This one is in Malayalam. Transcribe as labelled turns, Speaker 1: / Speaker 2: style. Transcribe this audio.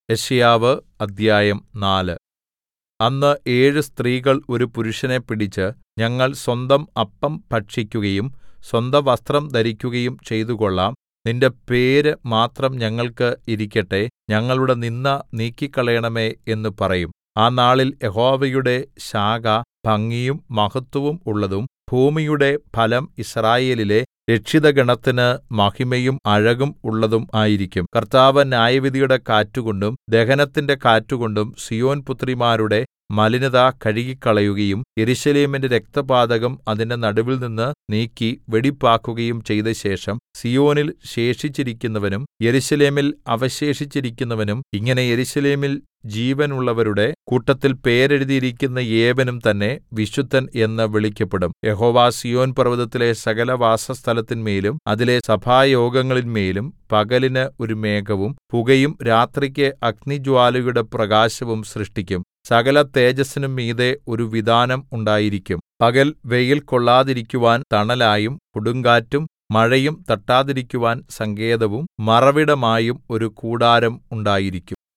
Speaker 1: യെശയ്യാവ് അദ്ധ്യായം നാല് അന്ന് ഏഴ് സ്ത്രീകൾ ഒരു പുരുഷനെ പിടിച്ച് ഞങ്ങൾ സ്വന്തം അപ്പം ഭക്ഷിക്കുകയും സ്വന്തവസ്ത്രം ധരിക്കുകയും ചെയ്തുകൊള്ളാം നിന്റെ പേര് മാത്രം ഞങ്ങൾക്ക് ഇരിക്കട്ടെ ഞങ്ങളുടെ നിന്ദ നീക്കിക്കളയണമേ എന്ന് പറയും ആ നാളിൽ യഹോവയുടെ ശാഖ ഭംഗിയും മഹത്വവും ഉള്ളതും ഭൂമിയുടെ ഫലം യിസ്രായേലിലെ രക്ഷിതഗണത്തിന് മഹിമയും അഴകും ഉള്ളതും ആയിരിക്കും കർത്താവ് ന്യായവിധിയുടെ കാറ്റുകൊണ്ടും ദഹനത്തിന്റെ കാറ്റുകൊണ്ടും സീയോൻ പുത്രിമാരുടെ മലിനത കഴുകിക്കളയുകയും യെരൂശലേമിന്റെ രക്തപാതകം അതിന്റെ നടുവിൽനിന്ന് നീക്കി വെടിപ്പാക്കുകയും ചെയ്തശേഷം സീയോനിൽ ശേഷിച്ചിരിക്കുന്നവനും യെരൂശലേമിൽ അവശേഷിച്ചിരിക്കുന്നവനും ഇങ്ങനെ യെരൂശലേമിൽ ജീവനുള്ളവരുടെ കൂട്ടത്തിൽ പേരെഴുതിയിരിക്കുന്ന ഏവനും തന്നെ വിശുദ്ധൻ എന്ന് വിളിക്കപ്പെടും യഹോവ സീയോൻ പർവ്വതത്തിലെ സകല വാസസ്ഥലത്തിന്മേലും അതിലെ സഭായോഗങ്ങളിന്മേലും പകലിന് ഒരു മേഘവും പുകയും രാത്രിക്ക് അഗ്നിജ്വാലയുടെ പ്രകാശവും സൃഷ്ടിക്കും സകല തേജസ്സിനും മീതെ ഒരു വിതാനം ഉണ്ടായിരിക്കും പകൽ വെയിൽ കൊള്ളാതിരിക്കുവാൻ തണലായും കൊടുങ്കാറ്റും മഴയും തട്ടാതിരിക്കുവാൻ സങ്കേതവും മറവിടമായും ഒരു കൂടാരം ഉണ്ടായിരിക്കും